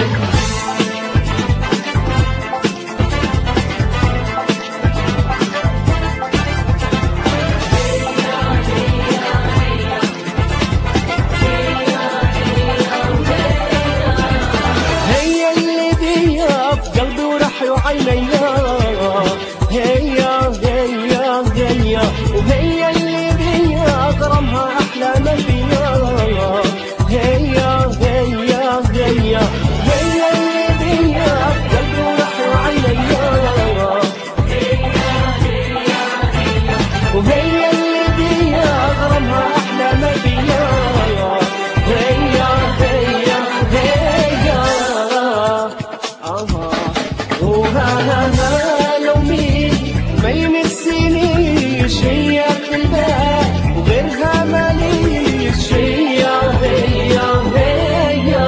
هي اللي بيا في قلبي وروحي وعيني هي هي هي وهي اللي بيا اغرمها احلى ما فيا هي هي هي هي اللي بيا في قلبي وروحي وعيني وهي اللي بيا اغرمها احلى ما فيا هي هي هي آه. وها لو مين ما يمسنيش هي في الباب وغيرها ماليش هي هي هي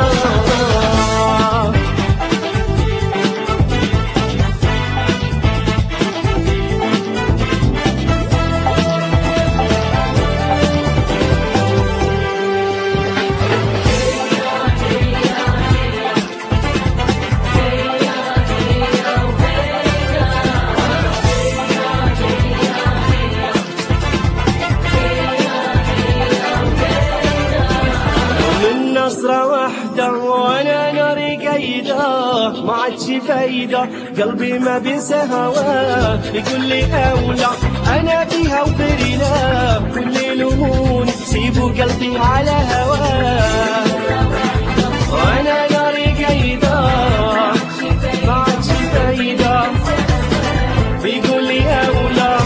من نصرة واحدة وانا ناري قايدة ما عادش فايدة قلبي ما بينسى هواه يقول لي اولى انا فيها وبرينا كل يلومون سيبوا قلبي على هواه وانا ناري قايدة ما عادش فايدة بيقول لي اولى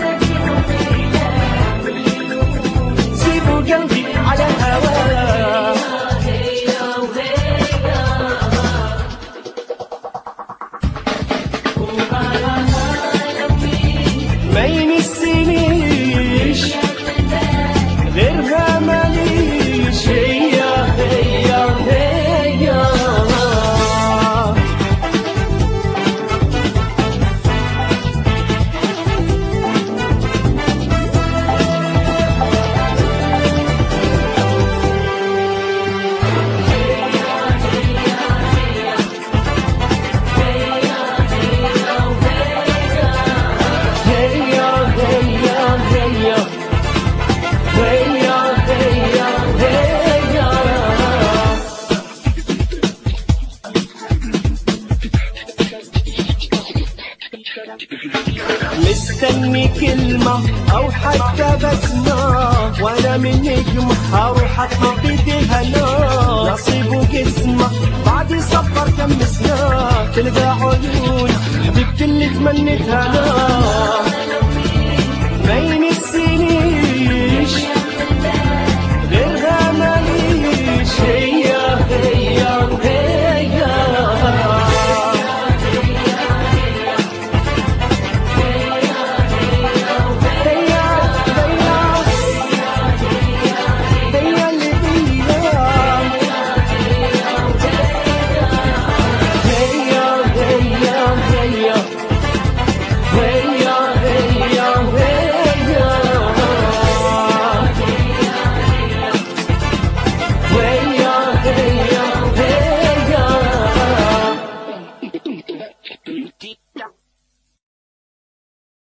سيبوا قلبي على هواه ما يمسنيش غيرها ماليش هي هي هي هي هي هي هي هي هي مستني كلمة أو حتى بسمة وأنا من نجم هروح أطلب بيديها نار نصيب وقسمة بعد صبر كم سنة تلقى عيون حبيبتي اللي تمنيتها نار